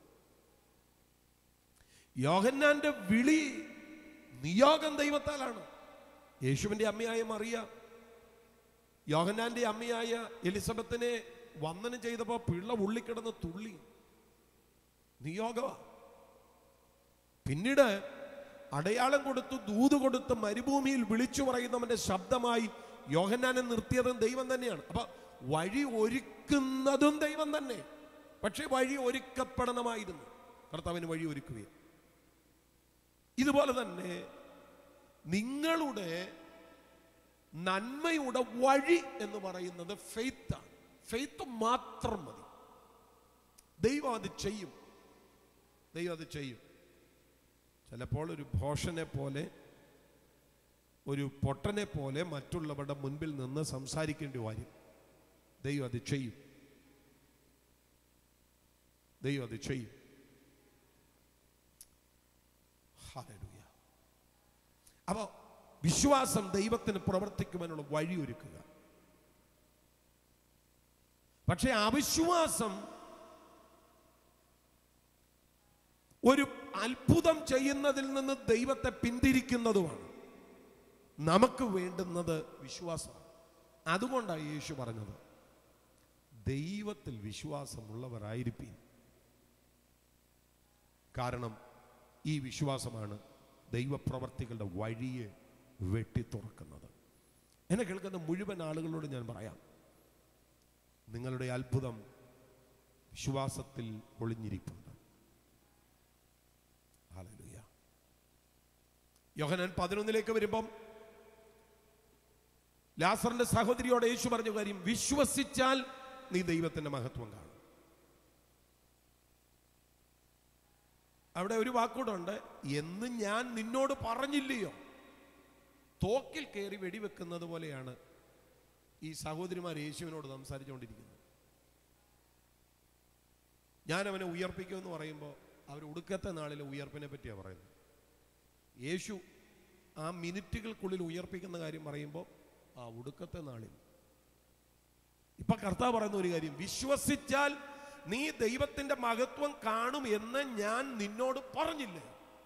യോഹന്നാന്റെ വിളി നിയോഗം ദൈവത്താലാണ് യേശുവിന്റെ അമ്മയായ മറിയ യോഹന്നാന്റെ അമ്മയായ എലിസബത്തിനെ വന്ദനം ചെയ്തപ്പോ പിള്ള ഉള്ളിക്കിടന്ന് തുള്ളി നിയോഗമാ പിന്നീട് അടയാളം കൊടുത്തു ദൂത് കൊടുത്ത് മരുഭൂമിയിൽ വിളിച്ചു പറയുന്നവന്റെ ശബ്ദമായി യോഹന്നാനെ നിർത്തിയതും ദൈവം തന്നെയാണ് അപ്പൊ വഴി ഒരുക്കുന്നതും ദൈവം തന്നെ പക്ഷെ വഴി ഒരുക്കപ്പെടണമായിരുന്നു കർത്താവിന് വഴി ഒരുക്കുകയും ഇതുപോലെ തന്നെ നിങ്ങളുടെ നന്മയുടെ വഴി എന്ന് പറയുന്നത് ഫെയ്ത്താണ് ഫെയ്ത്ത് മാത്രം മതി ദൈവം അത് ചെയ്യും ദൈവം അത് ചെയ്യും ചിലപ്പോൾ ഒരു ഭോഷനെ പോലെ ഒരു പൊട്ടനെ പോലെ മറ്റുള്ളവരുടെ മുൻപിൽ നിന്ന് സംസാരിക്കേണ്ടി വരും ദൈവം അത് ചെയ്യും ദൈവം അത് ചെയ്യും ഹല്ലേലൂയ. അപ്പോ വിശ്വാസം ദൈവത്തിന് പ്രവർത്തിക്കുവാനുള്ള വഴി ഒരുക്കുക പക്ഷെ അവിശ്വാസം ഒരു അത്ഭുതം ചെയ്യുന്നതിൽ നിന്ന് ദൈവത്തെ പിന്തിരിക്കുന്നതുമാണ് നമുക്ക് വേണ്ടുന്നത് വിശ്വാസമാണ് അതുകൊണ്ടാണ് യേശു പറഞ്ഞത് ദൈവത്തിൽ വിശ്വാസമുള്ളവരായിരിക്കും കാരണം ഈ വിശ്വാസമാണ് ദൈവപ്രവർത്തികളുടെ വഴിയെ വെട്ടി തുറക്കുന്നത് എന്നെ കേൾക്കുന്ന മുഴുവൻ ആളുകളോട് ഞാൻ പറയാം നിങ്ങളുടെ അത്ഭുതം വിശ്വാസത്തിൽ ഒളിഞ്ഞിരിപ്പുണ്ട് ഹല്ലേലൂയ യോഹനാൻ പതിനൊന്നിലേക്ക് വരുമ്പം ലാസറിന്റെ സഹോദരിയോട് യേശു പറഞ്ഞ കാര്യം വിശ്വസിച്ചാൽ നീ ദൈവത്തിന്റെ മഹത്വം കാണും അവിടെ ഒരു വാക്കൂടെ ഉണ്ട് എന്ന് ഞാൻ നിന്നോട് പറഞ്ഞില്ലയോ തോക്കിൽ കയറി വെടിവെക്കുന്നത് പോലെയാണ് ഈ സഹോദരിമാർ യേശുവിനോട് സംസാരിച്ചുകൊണ്ടിരിക്കുന്നത് ഞാൻ അവനെ ഉയർപ്പിക്കുമെന്ന് പറയുമ്പോൾ അവർ ഒടുക്കത്തെ നാളിലെ ഉയർപ്പിനെ പറ്റിയാണ് പറയുന്നത് യേശു ആ മിനിറ്റുകൾക്കുള്ളിൽ ഉയർപ്പിക്കുന്ന കാര്യം പറയുമ്പോൾ ആ ഒടുക്കത്തെ നാളിൽ ഇപ്പൊ കർത്താവ് പറയുന്ന ഒരു കാര്യം വിശ്വസിച്ചാൽ നീ ദൈവത്തിന്റെ മഹത്വം കാണും എന്ന് ഞാൻ നിന്നോട് പറഞ്ഞില്ലേ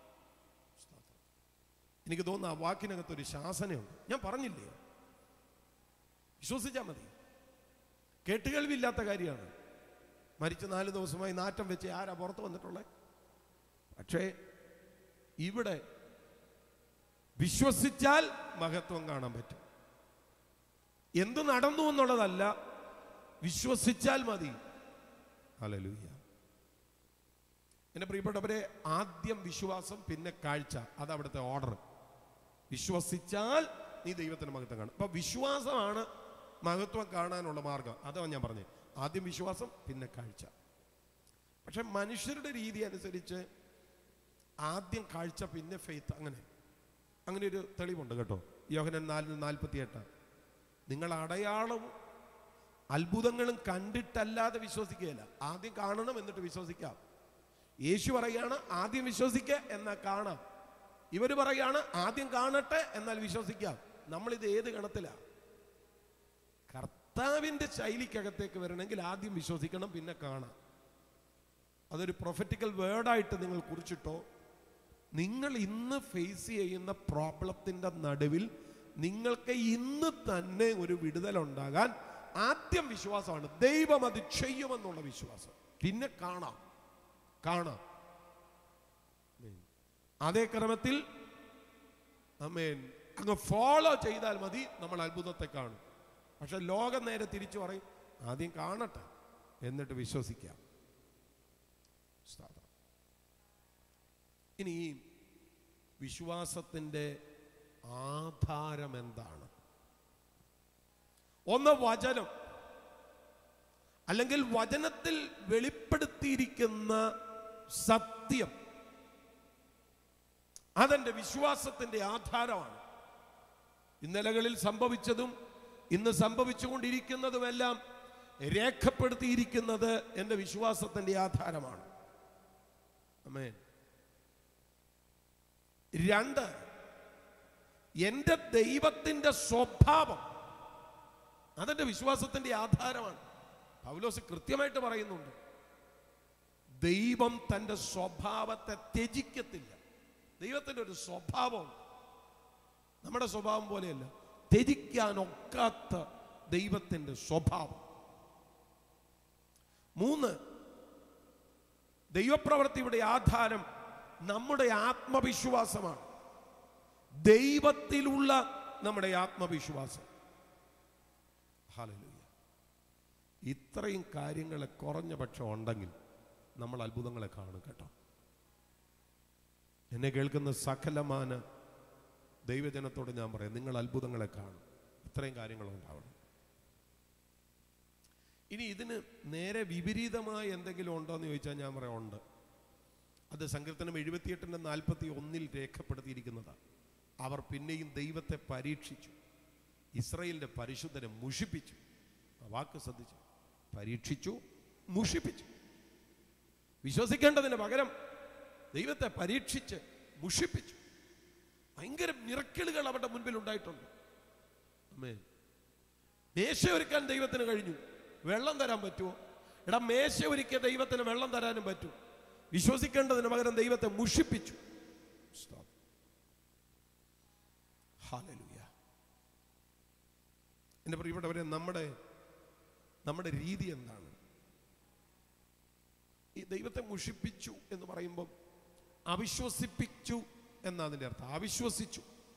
എനിക്ക് തോന്നുന്നു ആ വാക്കിനകത്ത് ഒരു ശാസനയുണ്ട് ഞാൻ പറഞ്ഞില്ലേ വിശ്വസിച്ചാൽ മതി കേട്ടുകേൾവില്ലാത്ത കാര്യമാണ് മരിച്ച നാല് ദിവസമായി നാറ്റം വെച്ച് ആരാ പുറത്ത് വന്നിട്ടുള്ളത് പക്ഷേ ഇവിടെ വിശ്വസിച്ചാൽ മഹത്വം കാണാൻ പറ്റും എന്ത് നടന്നു എന്നുള്ളതല്ല വിശ്വസിച്ചാൽ മതി ഹല്ലേലൂയ എന്റെ പ്രിയപ്പെട്ടവരെ ആദ്യം വിശ്വാസം പിന്നെ കാഴ്ച അത് അവിടുത്തെ ഓർഡർ വിശ്വസിച്ചാൽ നീ ദൈവത്തിന്റെ മഹത്വം കാണും അപ്പൊ വിശ്വാസമാണ് മഹത്വം കാണാനുള്ള മാർഗം അതാണ് ഞാൻ പറഞ്ഞത് ആദ്യം വിശ്വാസം പിന്നെ കാഴ്ച പക്ഷെ മനുഷ്യരുടെ രീതി അനുസരിച്ച് ആദ്യം കാഴ്ച പിന്നെ ഫെയ്ത്ത് അങ്ങനെ അങ്ങനെ ഒരു തെളിവുണ്ട് കേട്ടോ യോഹനൻ നാലിന് നാൽപ്പത്തി എട്ട് നിങ്ങൾ അടയാളവും അത്ഭുതങ്ങളും കണ്ടിട്ടല്ലാതെ വിശ്വസിക്കുകയില്ല ആദ്യം കാണണം എന്നിട്ട് വിശ്വസിക്കാം യേശു പറയാണ് ആദ്യം വിശ്വസിക്കുക എന്നാൽ കാണാം ഇവർ പറയാണ് ആദ്യം കാണട്ടെ എന്നാൽ വിശ്വസിക്കാം നമ്മളിത് ഏത് ഗണത്തിലാ കർത്താവിന്റെ ശൈലിക്കകത്തേക്ക് വരണമെങ്കിൽ ആദ്യം വിശ്വസിക്കണം പിന്നെ കാണാം അതൊരു പ്രൊഫറ്റിക്കൽ വേർഡായിട്ട് നിങ്ങൾ കുറിച്ചിട്ടോ നിങ്ങൾ ഇന്ന് ഫേസ് ചെയ്യുന്ന പ്രോബ്ലത്തിന്റെ നടുവിൽ നിങ്ങൾക്ക് ഇന്ന് തന്നെ ഒരു വിടുതലുണ്ടാകാൻ ആദ്യം വിശ്വാസമാണ് ദൈവം അത് ചെയ്യുമെന്നുള്ള വിശ്വാസം പിന്നെ കാണാം കാണാം ആമേൻ. അതേ ക്രമത്തിൽ അമേൻ അങ്ങ് ഫോളോ ചെയ്താൽ മതി നമ്മൾ അത്ഭുതത്തെ കാണും പക്ഷെ ലോകം നേരെ തിരിച്ചു പറയും ആദ്യം കാണട്ടെ എന്നിട്ട് വിശ്വസിക്കാം ഇനി ഈ വിശ്വാസത്തിൻ്റെ ആധാരം എന്താണ് ഒന്ന് വചനം അല്ലെങ്കിൽ വചനത്തിൽ വെളിപ്പെടുത്തിയിരിക്കുന്ന സത്യം അതെന്റെ വിശ്വാസത്തിന്റെ ആധാരമാണ് ഇന്നലകളിൽ സംഭവിച്ചതും ഇന്ന് സംഭവിച്ചുകൊണ്ടിരിക്കുന്നതുമെല്ലാം രേഖപ്പെടുത്തിയിരിക്കുന്നത് എൻ്റെ വിശ്വാസത്തിന്റെ ആധാരമാണ് അമേൻ രണ്ട് എൻ്റെ ദൈവത്തിൻ്റെ സ്വഭാവം അതെന്റെ വിശ്വാസത്തിന്റെ ആധാരമാണ് പൗലോസ് കൃത്യമായിട്ട് പറയുന്നുണ്ട് ദൈവം തൻ്റെ സ്വഭാവത്തെ ത്യജിക്കത്തില്ല ദൈവത്തിൻ്റെ ഒരു സ്വഭാവമുണ്ട് നമ്മുടെ സ്വഭാവം പോലെയല്ല ത്യജിക്കാനൊക്കാത്ത ദൈവത്തിൻ്റെ സ്വഭാവം മൂന്ന് ദൈവപ്രവൃത്തിയുടെ ആധാരം നമ്മുടെ ആത്മവിശ്വാസമാണ് ദൈവത്തിലുള്ള നമ്മുടെ ആത്മവിശ്വാസം ഹല്ലേലൂയ ഇത്രയും കാര്യങ്ങൾ കുറഞ്ഞ പക്ഷം ഉണ്ടെങ്കിൽ നമ്മൾ അത്ഭുതങ്ങളെ കാണും കേട്ടോ എന്നെ കേൾക്കുന്ന സകലമാന ദൈവജനത്തോട് ഞാൻ പറയാം നിങ്ങൾ അത്ഭുതങ്ങളെ കാണും ഇത്രയും കാര്യങ്ങൾ ഉണ്ടാവണം ഇനി ഇതിന് നേരെ വിപരീതമായ എന്തെങ്കിലും ഉണ്ടോ എന്ന് ചോദിച്ചാൽ ഞാൻ പറയാം ഉണ്ട് അത് സങ്കീർത്തനം എഴുപത്തിയെട്ടിൻ്റെ നാൽപ്പത്തി ഒന്നിൽ രേഖപ്പെടുത്തിയിരിക്കുന്നതാണ് അവർ പിന്നെയും ദൈവത്തെ പരീക്ഷിച്ചു ഇസ്രയേലിന്റെ പരിശുദ്ധനെ മുഷിപ്പിച്ചു ആ വാക്ക് ശ്രദ്ധിച്ചു പരീക്ഷിച്ചു മുഷിപ്പിച്ചു വിശ്വസിക്കേണ്ടതിന് പകരം ദൈവത്തെ പരീക്ഷിച്ച് മുഷിപ്പിച്ചു ഭയങ്കര മിറക്കിളുകൾ അവരുടെ മുൻപിൽ ഉണ്ടായിട്ടുണ്ട് അമ്മേ മേശ ഒരുക്കാൻ ദൈവത്തിന് കഴിഞ്ഞു വെള്ളം തരാൻ പറ്റുമോ എടാ മേശ ഒരുക്കിയ ദൈവത്തിന് വെള്ളം തരാനും പറ്റും വിശ്വസിക്കേണ്ടതിന് പകരം ദൈവത്തെ മുഷിപ്പിച്ചു Stop. ഹാലലുയ എൻ്റെ പ്രിയപ്പെട്ടവരെ നമ്മുടെ നമ്മുടെ രീതി എന്താണ് ഈ ദൈവത്തെ മുഷിപ്പിച്ചു എന്ന് പറയുമ്പോൾ അവിശ്വസിപ്പിച്ചു എന്നാ അതിൻ്റെ അർത്ഥം അവിശ്വസിച്ചു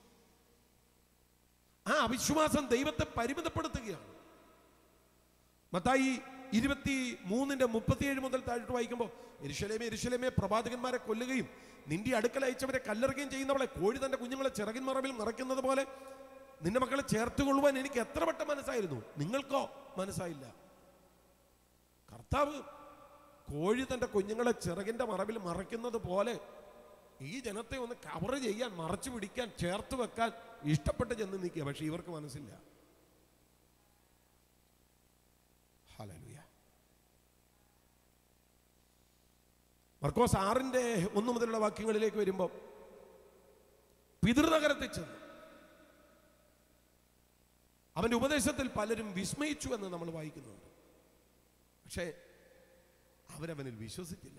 ആ അവിശ്വാസം ദൈവത്തെ പരിമിതപ്പെടുത്തുകയാണ് മത്തായി ഇരുപത്തി മൂന്നിന്റെ മുപ്പത്തിയേഴ് മുതൽ താഴോട്ട് വായിക്കുമ്പോൾ എരിശലേമേ എരിശലേമേ പ്രവാചകന്മാരെ കൊല്ലുകയും നിന്റെ അടുക്കൽ അയച്ചവരെ കല്ലെറുകയും ചെയ്യുന്നവളെ കോഴി തന്റെ കുഞ്ഞുങ്ങളെ ചിറകിൻ മറവിൽ നിറയ്ക്കുന്നത് പോലെ നിന്റെ മക്കളെ ചേർത്തുകൊള്ളുവാൻ എനിക്ക് എത്ര വട്ടം മനസ്സായിരുന്നു നിങ്ങൾക്കോ മനസ്സായില്ല കർത്താവ് കോഴി തന്റെ കുഞ്ഞുങ്ങളെ ചിറകിന്റെ മറവിൽ മറയ്ക്കുന്നത് പോലെ ഈ ജനത്തെ ഒന്ന് കവർ ചെയ്യാൻ മറച്ചു പിടിക്കാൻ ചേർത്ത് വെക്കാൻ ഇഷ്ടപ്പെട്ട് ചെന്ന് നിൽക്കുക പക്ഷെ ഇവർക്ക് മനസ്സില്ല ഹല്ലേലൂയ മർക്കോസ് ആറിന്റെ ഒന്ന് മുതലുള്ള വാക്യങ്ങളിലേക്ക് വരുമ്പോൾ പിതൃനഗരത്തിൽ ചെന്നു അവന്റെ ഉപദേശത്തിൽ പലരും വിസ്മയിച്ചു എന്ന് നമ്മൾ വായിക്കുന്നുണ്ട് പക്ഷേ അവരവനിൽ വിശ്വസിച്ചില്ല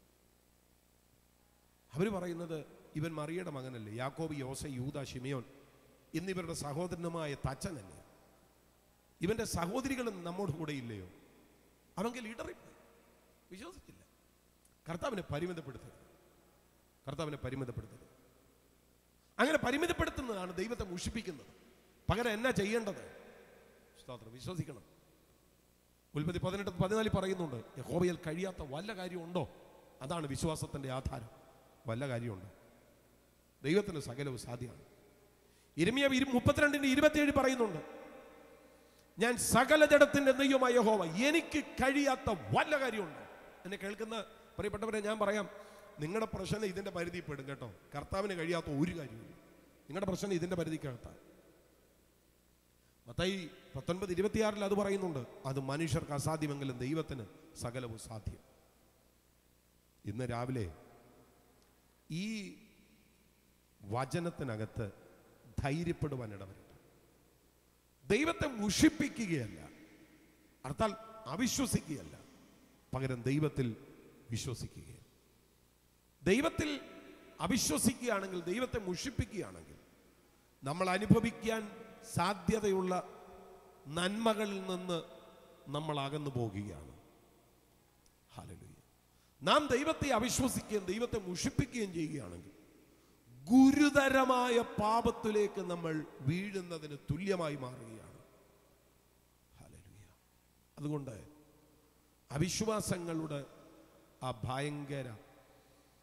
അവർ പറയുന്നത് ഇവൻ മറിയുടെ മകനല്ലേ യാക്കോബ് യോസ യൂത ഷിമിയോൻ എന്നിവരുടെ സഹോദരനുമായ തച്ചനല്ലേ ഇവന്റെ സഹോദരികളും നമ്മോട് കൂടെ ഇല്ലയോ അവങ്കിൽ ഇടറിപ്പോയി വിശ്വസിച്ചില്ല കർത്താവിനെ പരിമിതപ്പെടുത്തരുത് കർത്താവിനെ പരിമിതപ്പെടുത്തരുത് അങ്ങനെ പരിമിതപ്പെടുത്തുന്നതാണ് ദൈവത്തെ മുഷിപ്പിക്കുന്നത് പകരം എന്നാ ചെയ്യേണ്ടത് സ്തോത്രം വിശ്വസിക്കണം ഉൽപ്പത്തി പതിനെട്ട് പതിനാലിൽ പറയുന്നുണ്ട് യഹോവയിൽ കഴിയാത്ത വല്ല കാര്യമുണ്ടോ അതാണ് വിശ്വാസത്തിന്റെ ആധാരം വല്ല കാര്യമുണ്ടോ ദൈവത്തിന് സകലവും സാധ്യമാണ് ഇരുമിയ മുപ്പത്തിരണ്ടിന്റെ ഇരുപത്തിയേഴ് പറയുന്നുണ്ട് ഞാൻ സകല ജഡത്തിന്റെ ദൈവമായ യഹോവ എനിക്ക് കഴിയാത്ത വല്ല കാര്യമുണ്ടോ എന്നെ കേൾക്കുന്ന പ്രിയപ്പെട്ടവരെ ഞാൻ പറയാം നിങ്ങളുടെ പ്രശ്നം ഇതിന്റെ പരിധി പെടും കേട്ടോ കർത്താവിന് കഴിയാത്ത ഒരു കാര്യമില്ല നിങ്ങളുടെ പ്രശ്നം ഇതിന്റെ പരിധിക്കകത്താണ് മത്തായി പത്തൊൻപത് ഇരുപത്തിയാറിൽ അത് പറയുന്നുണ്ട് അത് മനുഷ്യർക്ക് അസാധ്യമെങ്കിലും ദൈവത്തിന് സകലവും സാധ്യം ഇന്ന് രാവിലെ ഈ വചനത്തിനകത്ത് ധൈര്യപ്പെടുവാൻ ഇടവരട്ടെ ദൈവത്തെ മുഷിപ്പിക്കുകയല്ല അർത്ഥാൽ അവിശ്വസിക്കുകയല്ല പകരം ദൈവത്തിൽ വിശ്വസിക്കുകയാണ് ദൈവത്തിൽ അവിശ്വസിക്കുകയാണെങ്കിൽ ദൈവത്തെ മുഷിപ്പിക്കുകയാണെങ്കിൽ നമ്മൾ അനുഭവിക്കാൻ സാധ്യതയുള്ള നന്മകളിൽ നിന്ന് നമ്മൾ അകന്നു പോകുകയാണ് ഹല്ലേലൂയ നാം ദൈവത്തെ അവിശ്വസിക്കുകയും ദൈവത്തെ മുഷിപ്പിക്കുകയും ചെയ്യുകയാണെങ്കിൽ ഗുരുതരമായ പാപത്തിലേക്ക് നമ്മൾ വീഴുന്നതിന് തുല്യമായി മാറുകയാണ് ഹല്ലേലൂയ അതുകൊണ്ട് അവിശ്വാസങ്ങളുടെ ആ ഭയങ്കര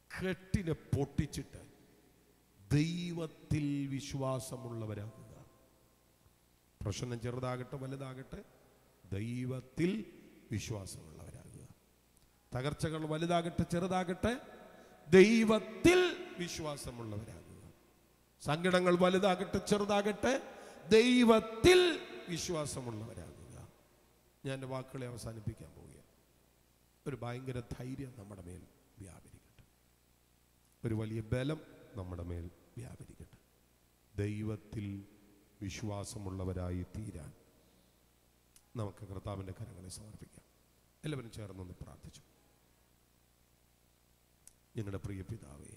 കെട്ടിനെ പൊട്ടിച്ചിട്ട് ദൈവത്തിൽ വിശ്വാസമുള്ളവരാകുക പ്രശ്നം ചെറുതാകട്ടെ വലുതാകട്ടെ ദൈവത്തിൽ വിശ്വാസമുള്ളവരാകുക തകർച്ചകൾ വലുതാകട്ടെ ചെറുതാകട്ടെ ദൈവത്തിൽ വിശ്വാസമുള്ളവരാകുക സങ്കടങ്ങൾ വലുതാകട്ടെ ചെറുതാകട്ടെ ദൈവത്തിൽ വിശ്വാസമുള്ളവരാകുക ഞാൻ എൻ്റെ വാക്കുകളെ അവസാനിപ്പിക്കാൻ പോവുകയാണ് ഒരു ഭയങ്കര ധൈര്യം നമ്മുടെ മേൽ വ്യാപരിക്കട്ടെ ഒരു വലിയ ബലം നമ്മുടെ മേൽ വ്യാപരിക്കട്ടെ ദൈവത്തിൽ വിശ്വാസമുള്ളവരായി തീരാൻ നമുക്ക് കർത്താവിൻ്റെ കരങ്ങളെ സമർപ്പിക്കാം എല്ലാവരും ചേർന്നൊന്ന് പ്രാർത്ഥിച്ചു ഞങ്ങളുടെ പ്രിയ പിതാവേ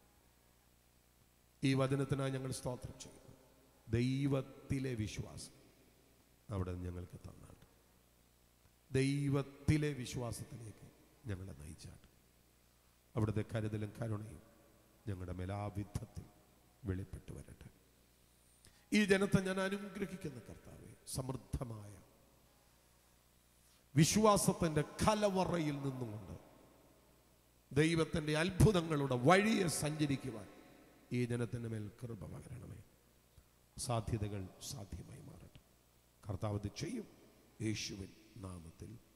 ഈ വചനത്തിനായി ഞങ്ങൾ സ്തോത്രം ചെയ്യുന്നു ദൈവത്തിലെ വിശ്വാസം അവിടെ ഞങ്ങൾക്ക് തന്നാട്ട് ദൈവത്തിലെ വിശ്വാസത്തിലേക്ക് ഞങ്ങളെ നയിച്ചാട്ട് അവിടുത്തെ കരുതലും കരുണയും ഞങ്ങളുടെ മേലാവിധത്തിൽ വെളിപ്പെട്ടു വരട്ടെ ഈ ജനത്തെ ഞാൻ അനുഗ്രഹിക്കുന്ന കർത്താവെ സമൃദ്ധമായ വിശ്വാസത്തിൻ്റെ കലവറയിൽ നിന്നുകൊണ്ട് ദൈവത്തിൻ്റെ അത്ഭുതങ്ങളുടെ വഴിയെ സഞ്ചരിക്കുവാൻ ഈ ജനത്തിൻ്റെ മേൽ കൃപ പകരണമേ സാധ്യതകൾ സാധ്യമായി മാറട്ടെ കർത്താവ് ഇത് ചെയ്യും യേശുവിൻ നാമത്തിൽ